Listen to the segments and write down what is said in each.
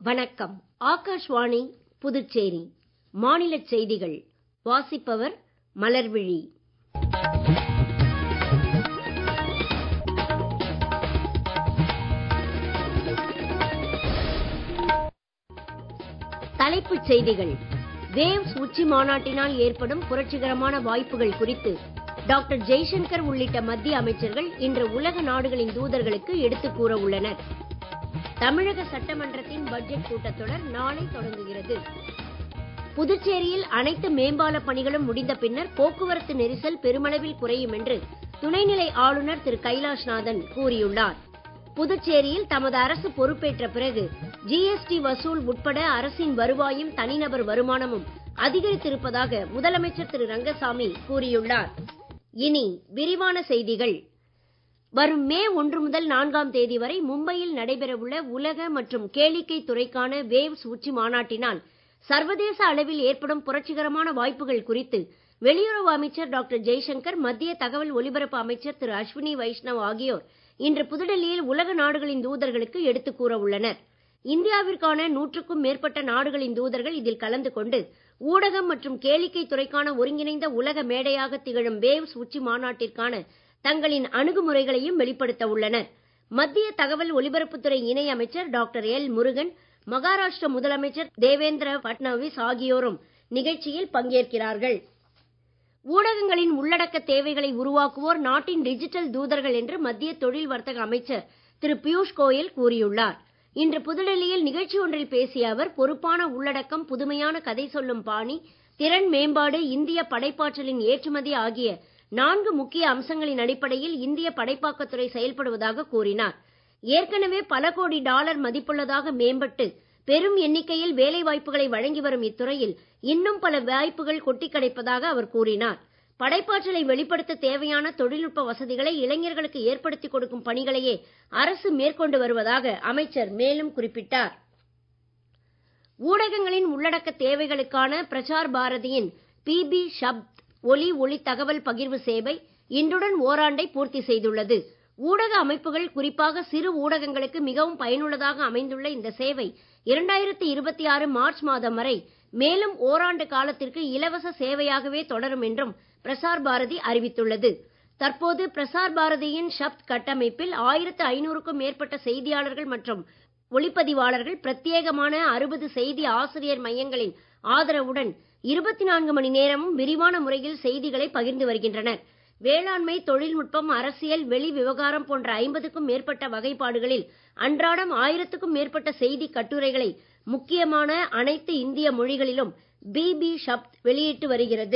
வணக்கம் ஆகாஷ்வாணி புதுச்சேரி மாநிலச் செய்திகள் வாசிப்பவர் மலர்விழி தலைப்புச் செய்திகள் வேவ்ஸ் உச்சி மாநாட்டினால் ஏற்படும் புரட்சிகரமான வாய்ப்புகள் குறித்து டாக்டர் ஜெய்சங்கர் உள்ளிட்ட மத்திய அமைச்சர்கள் இன்று உலக நாடுகளின் தூதர்களுக்கு எடுத்துக் கூற உள்ளனர் தமிழக சட்டமன்றத்தின் பட்ஜெட் கூட்டத்தொடர் நாளை தொடங்குகிறது புதுச்சேரியில் அனைத்து மேம்பால பணிகளும் முடிந்த பின்னர் போக்குவரத்து நெரிசல் பெருமளவில் குறையும் என்று துணைநிலை ஆளுநர் திரு கைலாஷ்நாதன் கூறியுள்ளார் புதுச்சேரியில் தமது அரசு பொறுப்பேற்ற பிறகு ஜிஎஸ்டி வசூல் உட்பட அரசின் வருவாயும் தனிநபர் வருமானமும் அதிகரித்திருப்பதாக முதலமைச்சர் திரு ரங்கசாமி கூறியுள்ளார் இனி விரிவான செய்திகள் வரும் மே ஒன்று முதல் நான்காம் தேதி வரை மும்பையில் நடைபெறவுள்ள உலக மற்றும் கேளிக்கை துறைக்கான வேவ்ஸ் உச்சி மாநாட்டினால் சர்வதேச அளவில் ஏற்படும் புரட்சிகரமான வாய்ப்புகள் குறித்து வெளியுறவு அமைச்சர் டாக்டர் ஜெய்சங்கர் மத்திய தகவல் ஒலிபரப்பு அமைச்சர் திரு அஸ்வினி வைஷ்ணவ் ஆகியோர் இன்று புதுடெல்லியில் உலக நாடுகளின் தூதர்களுக்கு எடுத்துக் கூற உள்ளனர் இந்தியாவிற்கான நூற்றுக்கும் மேற்பட்ட நாடுகளின் தூதர்கள் இதில் கலந்து கொண்டு ஊடகம் மற்றும் கேளிக்கை துறைக்கான ஒருங்கிணைந்த உலக மேடையாக திகழும் வேவ்ஸ் உச்சி மாநாட்டிற்கான தங்களின் அணுகுமுறைகளையும் வெளிப்படுத்த உள்ளனர் மத்திய தகவல் ஒலிபரப்புத்துறை இணை அமைச்சர் டாக்டர் எல் முருகன் மகாராஷ்டிர முதலமைச்சர் தேவேந்திர பட்னவிஸ் ஆகியோரும் நிகழ்ச்சியில் பங்கேற்கிறார்கள் ஊடகங்களின் உள்ளடக்க தேவைகளை உருவாக்குவோர் நாட்டின் டிஜிட்டல் தூதர்கள் என்று மத்திய தொழில் வர்த்தக அமைச்சர் திரு பியூஷ் கோயல் கூறியுள்ளார் இன்று புதுடெல்லியில் நிகழ்ச்சி ஒன்றில் பேசிய அவர் பொறுப்பான உள்ளடக்கம் புதுமையான கதை சொல்லும் பாணி திறன் மேம்பாடு இந்திய படைப்பாற்றலின் ஏற்றுமதி ஆகிய நான்கு முக்கிய அம்சங்களின் அடிப்படையில் இந்திய படைப்பாக்கத்துறை செயல்படுவதாக கூறினார் ஏற்கனவே பல கோடி டாலர் மதிப்புள்ளதாக மேம்பட்டு பெரும் எண்ணிக்கையில் வேலை வாய்ப்புகளை வழங்கி வரும் இத்துறையில் இன்னும் பல வாய்ப்புகள் கொட்டி கிடைப்பதாக அவர் கூறினார் படைப்பாற்றலை வெளிப்படுத்த தேவையான தொழில்நுட்ப வசதிகளை இளைஞர்களுக்கு ஏற்படுத்தி கொடுக்கும் பணிகளையே அரசு மேற்கொண்டு வருவதாக அமைச்சர் மேலும் குறிப்பிட்டார் ஊடகங்களின் உள்ளடக்க தேவைகளுக்கான பிரசார் பாரதியின் பிபி ஷப்த் ஒலி ஒளி தகவல் பகிர்வு சேவை இன்றுடன் ஓராண்டை பூர்த்தி செய்துள்ளது ஊடக அமைப்புகள் குறிப்பாக சிறு ஊடகங்களுக்கு மிகவும் பயனுள்ளதாக அமைந்துள்ள இந்த சேவை இரண்டாயிரத்தி இருபத்தி ஆறு மார்ச் மாதம் வரை மேலும் ஓராண்டு காலத்திற்கு இலவச சேவையாகவே தொடரும் என்றும் பிரசார் பாரதி அறிவித்துள்ளது தற்போது பிரசார் பாரதியின் ஷப்த் கட்டமைப்பில் ஆயிரத்து ஐநூறுக்கும் மேற்பட்ட செய்தியாளர்கள் மற்றும் ஒளிப்பதிவாளர்கள் பிரத்யேகமான அறுபது செய்தி ஆசிரியர் மையங்களின் ஆதரவுடன் இருபத்தி நான்கு மணி நேரமும் விரிவான முறையில் செய்திகளை பகிர்ந்து வருகின்றனர் வேளாண்மை தொழில்நுட்பம் அரசியல் வெளி விவகாரம் போன்ற ஐம்பதுக்கும் மேற்பட்ட வகைப்பாடுகளில் அன்றாடம் ஆயிரத்துக்கும் மேற்பட்ட செய்தி கட்டுரைகளை முக்கியமான அனைத்து இந்திய மொழிகளிலும் பிபி ஷப்த் வெளியிட்டு வருகிறது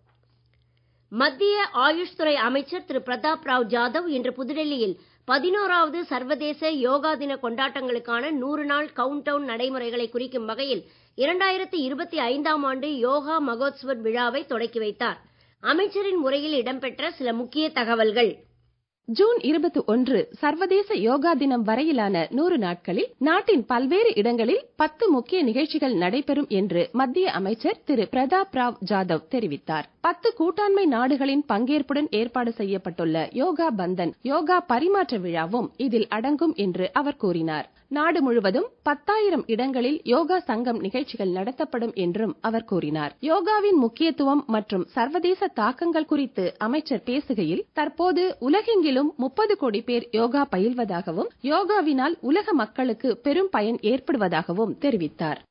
மத்திய ஆயுஷ் துறை அமைச்சர் திரு பிரதாப் ராவ் ஜாதவ் இன்று புதுடெல்லியில் பதினோராவது சர்வதேச யோகா தின கொண்டாட்டங்களுக்கான நூறு நாள் கவுண்ட் டவுன் நடைமுறைகளை குறிக்கும் வகையில் இரண்டாயிரத்தி இருபத்தி ஐந்தாம் ஆண்டு யோகா மகோத்சவ் விழாவை தொடக்கி வைத்தார் அமைச்சரின் உரையில் இடம்பெற்ற சில முக்கிய தகவல்கள் ஜூன் இருபத்தி ஒன்று சர்வதேச யோகா தினம் வரையிலான நூறு நாட்களில் நாட்டின் பல்வேறு இடங்களில் பத்து முக்கிய நிகழ்ச்சிகள் நடைபெறும் என்று மத்திய அமைச்சர் திரு பிரதாப் ராவ் ஜாதவ் தெரிவித்தார் பத்து கூட்டாண்மை நாடுகளின் பங்கேற்புடன் ஏற்பாடு செய்யப்பட்டுள்ள யோகா பந்தன் யோகா பரிமாற்ற விழாவும் இதில் அடங்கும் என்று அவர் கூறினார் நாடு முழுவதும் பத்தாயிரம் இடங்களில் யோகா சங்கம் நிகழ்ச்சிகள் நடத்தப்படும் என்றும் அவர் கூறினார் யோகாவின் முக்கியத்துவம் மற்றும் சர்வதேச தாக்கங்கள் குறித்து அமைச்சர் பேசுகையில் தற்போது உலகெங்கிலும் முப்பது கோடி பேர் யோகா பயில்வதாகவும் யோகாவினால் உலக மக்களுக்கு பெரும் பயன் ஏற்படுவதாகவும் தெரிவித்தார்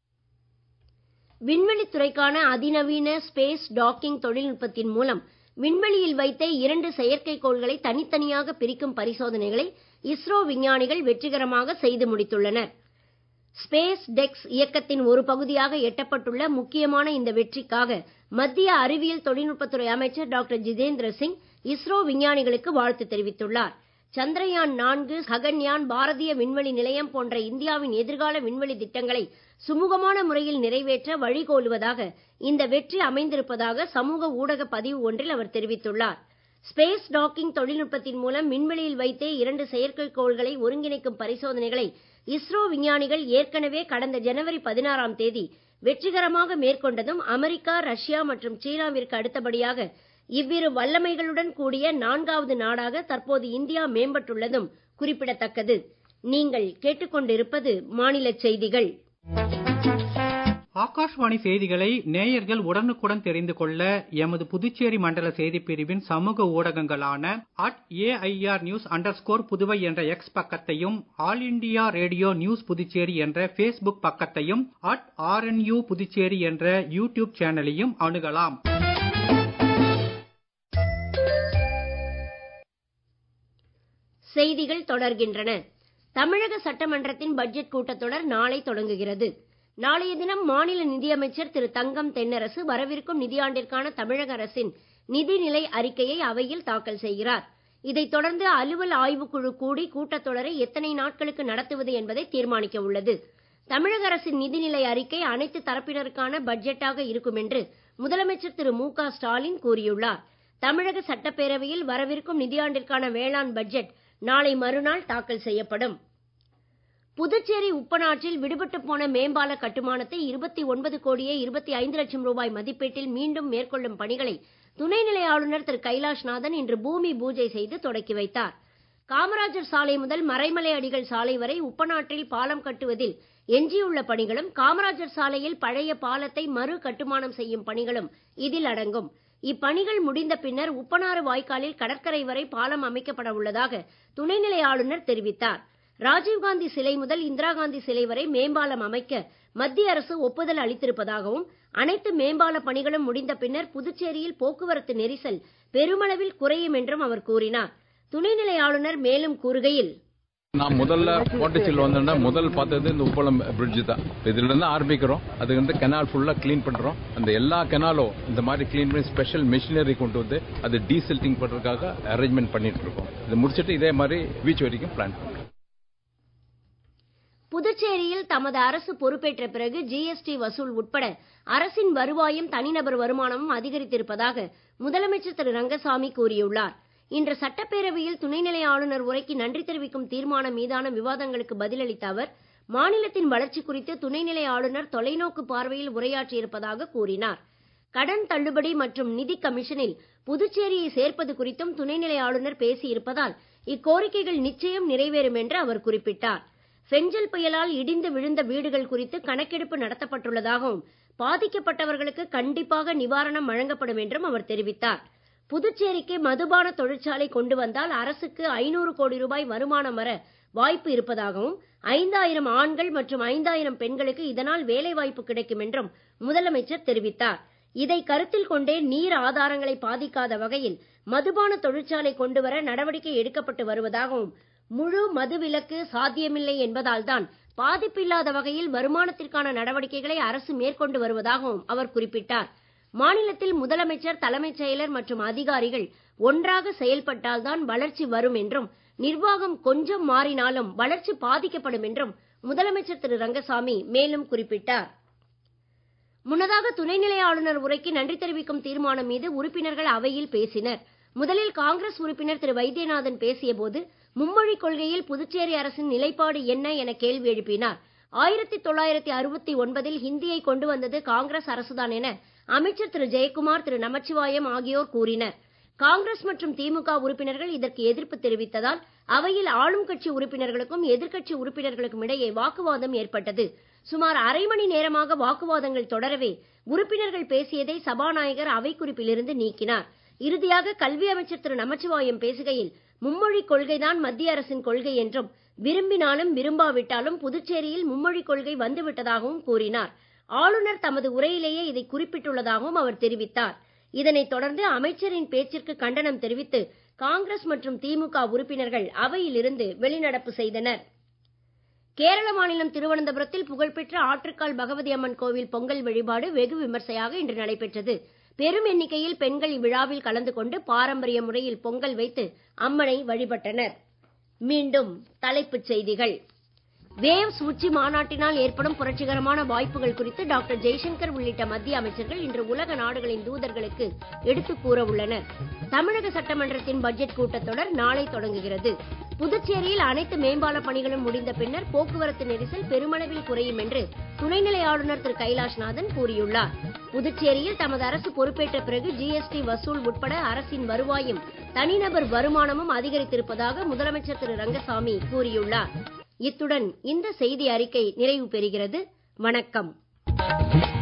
விண்வெளித்துறைக்கான அதிநவீன ஸ்பேஸ் டாக்கிங் தொழில்நுட்பத்தின் மூலம் விண்வெளியில் வைத்த இரண்டு செயற்கைக்கோள்களை தனித்தனியாக பிரிக்கும் பரிசோதனைகளை இஸ்ரோ விஞ்ஞானிகள் வெற்றிகரமாக செய்து முடித்துள்ளனர் ஸ்பேஸ் டெக்ஸ் இயக்கத்தின் ஒரு பகுதியாக எட்டப்பட்டுள்ள முக்கியமான இந்த வெற்றிக்காக மத்திய அறிவியல் தொழில்நுட்பத்துறை அமைச்சர் டாக்டர் ஜிதேந்திர சிங் இஸ்ரோ விஞ்ஞானிகளுக்கு வாழ்த்து தெரிவித்துள்ளார் சந்திரயான் நான்கு ககன்யான் பாரதிய விண்வெளி நிலையம் போன்ற இந்தியாவின் எதிர்கால விண்வெளி திட்டங்களை சுமூகமான முறையில் நிறைவேற்ற வழிகோலுவதாக இந்த வெற்றி அமைந்திருப்பதாக சமூக ஊடக பதிவு ஒன்றில் அவர் தெரிவித்துள்ளார் ஸ்பேஸ் டாக்கிங் தொழில்நுட்பத்தின் மூலம் விண்வெளியில் வைத்தே இரண்டு செயற்கைக்கோள்களை ஒருங்கிணைக்கும் பரிசோதனைகளை இஸ்ரோ விஞ்ஞானிகள் ஏற்கனவே கடந்த ஜனவரி பதினாறாம் தேதி வெற்றிகரமாக மேற்கொண்டதும் அமெரிக்கா ரஷ்யா மற்றும் சீனாவிற்கு அடுத்தபடியாக இவ்விரு வல்லமைகளுடன் கூடிய நான்காவது நாடாக தற்போது இந்தியா மேம்பட்டுள்ளதும் குறிப்பிடத்தக்கது நீங்கள் கேட்டுக்கொண்டிருப்பது மாநில செய்திகள் ஆகாஷ்வாணி செய்திகளை நேயர்கள் உடனுக்குடன் தெரிந்து கொள்ள எமது புதுச்சேரி மண்டல செய்திப் பிரிவின் சமூக ஊடகங்களான at AIR news under Puduvai என்ற எக்ஸ் பக்கத்தையும் All India Radio news Puducherry என்ற ஃபேஸ்புக் பக்கத்தையும் அட் ஆர்என்யூ புதுச்சேரி என்ற யூடியூப் சேனலையும் அணுகலாம் செய்திகள் தொடர்கின்றன தமிழக சட்டமன்றத்தின் பட்ஜெட் கூட்டத்தொடர் நாளை தொடங்குகிறது நாளைய தினம் மாநில நிதியமைச்சர் திரு தங்கம் தென்னரசு வரவிருக்கும் நிதியாண்டிற்கான தமிழக அரசின் நிதிநிலை அறிக்கையை அவையில் தாக்கல் செய்கிறார் இதைத் தொடர்ந்து அலுவல் ஆய்வுக்குழு கூடி கூட்டத்தொடரை எத்தனை நாட்களுக்கு நடத்துவது என்பதை தீர்மானிக்க உள்ளது தமிழக அரசின் நிதிநிலை அறிக்கை அனைத்து தரப்பினருக்கான பட்ஜெட்டாக இருக்கும் என்று முதலமைச்சர் திரு மு க ஸ்டாலின் கூறியுள்ளார் தமிழக சட்டப்பேரவையில் வரவிருக்கும் நிதியாண்டிற்கான வேளாண் பட்ஜெட் நாளை மறுநாள் தாக்கல் செய்யப்படும் புதுச்சேரி உப்பனாற்றில் விடுபட்டு போன மேம்பால கட்டுமானத்தை இருபத்தி ஒன்பது கோடியே இருபத்தி ஐந்து லட்சம் ரூபாய் மதிப்பீட்டில் மீண்டும் மேற்கொள்ளும் பணிகளை துணைநிலை ஆளுநர் திரு கைலாஷ்நாதன் இன்று பூமி பூஜை செய்து தொடக்கி வைத்தார் காமராஜர் சாலை முதல் மறைமலை அடிகள் சாலை வரை உப்பனாற்றில் பாலம் கட்டுவதில் எஞ்சியுள்ள பணிகளும் காமராஜர் சாலையில் பழைய பாலத்தை மறு கட்டுமானம் செய்யும் பணிகளும் இதில் அடங்கும் இப்பணிகள் முடிந்த பின்னர் உப்பனாறு வாய்க்காலில் கடற்கரை வரை பாலம் அமைக்கப்பட உள்ளதாக துணைநிலை ஆளுநர் தெரிவித்தார் ராஜீவ்காந்தி சிலை முதல் இந்திரா காந்தி சிலை வரை மேம்பாலம் அமைக்க மத்திய அரசு ஒப்புதல் அளித்திருப்பதாகவும் அனைத்து மேம்பால பணிகளும் முடிந்த பின்னர் புதுச்சேரியில் போக்குவரத்து நெரிசல் பெருமளவில் குறையும் என்றும் அவர் கூறினார் துணைநிலை ஆளுநர் மேலும் கூறுகையில் நான் முதல்ல பாண்டிச்சேரியில் வந்தேன்னா முதல் பார்த்தது இந்த உப்பளம் பிரிட்ஜ் தான் இதுல இருந்து ஆரம்பிக்கிறோம் அது வந்து கெனால் ஃபுல்லா க்ளீன் பண்றோம் அந்த எல்லா கெனாலும் இந்த மாதிரி க்ளீன் பண்ணி ஸ்பெஷல் மிஷினரி கொண்டு வந்து அது டீசல்ட்டிங் பண்றதுக்காக அரேஞ்ச்மெண்ட் பண்ணிட்டு இருக்கோம் இது முடிச்சிட்டு இதே மாதிரி பீச் வரைக்கும் பிளான் பண்றோம் புதுச்சேரியில் தமது அரசு பொறுப்பேற்ற பிறகு ஜிஎஸ்டி வசூல் உட்பட அரசின் வருவாயும் தனிநபர் வருமானமும் அதிகரித்திருப்பதாக முதலமைச்சர் திரு ரங்கசாமி கூறியுள்ளார் இன்று சட்டப்பேரவையில் துணைநிலை ஆளுநர் உரைக்கு நன்றி தெரிவிக்கும் தீர்மானம் மீதான விவாதங்களுக்கு பதிலளித்த அவர் மாநிலத்தின் வளர்ச்சி குறித்து துணைநிலை ஆளுநர் தொலைநோக்கு பார்வையில் உரையாற்றியிருப்பதாக கூறினார் கடன் தள்ளுபடி மற்றும் நிதி கமிஷனில் புதுச்சேரியை சேர்ப்பது குறித்தும் துணைநிலை ஆளுநர் பேசியிருப்பதால் இக்கோரிக்கைகள் நிச்சயம் நிறைவேறும் என்று அவர் குறிப்பிட்டார் பெஞ்சல் புயலால் இடிந்து விழுந்த வீடுகள் குறித்து கணக்கெடுப்பு நடத்தப்பட்டுள்ளதாகவும் பாதிக்கப்பட்டவர்களுக்கு கண்டிப்பாக நிவாரணம் வழங்கப்படும் என்றும் அவர் தெரிவித்தார் புதுச்சேரிக்கு மதுபான தொழிற்சாலை கொண்டு வந்தால் அரசுக்கு ஐநூறு கோடி ரூபாய் வருமானம் வர வாய்ப்பு இருப்பதாகவும் ஐந்தாயிரம் ஆண்கள் மற்றும் ஐந்தாயிரம் பெண்களுக்கு இதனால் வேலை வாய்ப்பு கிடைக்கும் என்றும் முதலமைச்சர் தெரிவித்தார் இதை கருத்தில் கொண்டே நீர் ஆதாரங்களை பாதிக்காத வகையில் மதுபான தொழிற்சாலை கொண்டு வர நடவடிக்கை எடுக்கப்பட்டு வருவதாகவும் முழு மதுவிலக்கு சாத்தியமில்லை என்பதால்தான் பாதிப்பில்லாத வகையில் வருமானத்திற்கான நடவடிக்கைகளை அரசு மேற்கொண்டு வருவதாகவும் அவர் குறிப்பிட்டார் மாநிலத்தில் முதலமைச்சர் தலைமைச் செயலர் மற்றும் அதிகாரிகள் ஒன்றாக செயல்பட்டால்தான் வளர்ச்சி வரும் என்றும் நிர்வாகம் கொஞ்சம் மாறினாலும் வளர்ச்சி பாதிக்கப்படும் என்றும் முதலமைச்சர் திரு ரங்கசாமி மேலும் குறிப்பிட்டார் முன்னதாக துணைநிலை ஆளுநர் உரைக்கு நன்றி தெரிவிக்கும் தீர்மானம் மீது உறுப்பினர்கள் அவையில் பேசினர் முதலில் காங்கிரஸ் உறுப்பினர் திரு வைத்தியநாதன் பேசிய போது மும்மொழிக் கொள்கையில் புதுச்சேரி அரசின் நிலைப்பாடு என்ன என கேள்வி எழுப்பினார் ஆயிரத்தி தொள்ளாயிரத்தி அறுபத்தி ஒன்பதில் ஹிந்தியை கொண்டு வந்தது காங்கிரஸ் அரசுதான் என அமைச்சர் திரு ஜெயக்குமார் திரு நமச்சிவாயம் ஆகியோர் கூறினர் காங்கிரஸ் மற்றும் திமுக உறுப்பினர்கள் இதற்கு எதிர்ப்பு தெரிவித்ததால் அவையில் ஆளும் கட்சி உறுப்பினர்களுக்கும் எதிர்க்கட்சி உறுப்பினர்களுக்கும் இடையே வாக்குவாதம் ஏற்பட்டது சுமார் அரை மணி நேரமாக வாக்குவாதங்கள் தொடரவே உறுப்பினர்கள் பேசியதை சபாநாயகர் அவை குறிப்பிலிருந்து நீக்கினார் இறுதியாக கல்வி அமைச்சர் திரு நமச்சிவாயம் பேசுகையில் மும்மொழிக் கொள்கைதான் மத்திய அரசின் கொள்கை என்றும் விரும்பினாலும் விரும்பாவிட்டாலும் புதுச்சேரியில் மும்மொழிக் கொள்கை வந்துவிட்டதாகவும் கூறினார் ஆளுநர் தமது உரையிலேயே இதை குறிப்பிட்டுள்ளதாகவும் அவர் தெரிவித்தார் இதனைத் தொடர்ந்து அமைச்சரின் பேச்சிற்கு கண்டனம் தெரிவித்து காங்கிரஸ் மற்றும் திமுக உறுப்பினர்கள் அவையிலிருந்து வெளிநடப்பு செய்தனர் கேரள மாநிலம் திருவனந்தபுரத்தில் புகழ்பெற்ற ஆற்றுக்கால் பகவதி அம்மன் கோவில் பொங்கல் வழிபாடு வெகு விமர்சையாக இன்று நடைபெற்றது பெரும் எண்ணிக்கையில் பெண்கள் இவ்விழாவில் கலந்து கொண்டு பாரம்பரிய முறையில் பொங்கல் வைத்து அம்மனை வழிபட்டனர் மீண்டும் தலைப்புச் செய்திகள் வேவ்ஸ் உச்சி மாநாட்டினால் ஏற்படும் புரட்சிகரமான வாய்ப்புகள் குறித்து டாக்டர் ஜெய்சங்கர் உள்ளிட்ட மத்திய அமைச்சர்கள் இன்று உலக நாடுகளின் தூதர்களுக்கு எடுத்துக் கூற உள்ளனர் தமிழக சட்டமன்றத்தின் பட்ஜெட் கூட்டத்தொடர் நாளை தொடங்குகிறது புதுச்சேரியில் அனைத்து மேம்பால பணிகளும் முடிந்த பின்னர் போக்குவரத்து நெரிசல் பெருமளவில் குறையும் என்று துணைநிலை ஆளுநர் திரு கைலாஷ்நாதன் கூறியுள்ளார் புதுச்சேரியில் தமது அரசு பொறுப்பேற்ற பிறகு ஜிஎஸ்டி வசூல் உட்பட அரசின் வருவாயும் தனிநபர் வருமானமும் அதிகரித்திருப்பதாக முதலமைச்சர் திரு ரங்கசாமி கூறியுள்ளார் இத்துடன் இந்த செய்தி அறிக்கை நிறைவு பெறுகிறது வணக்கம்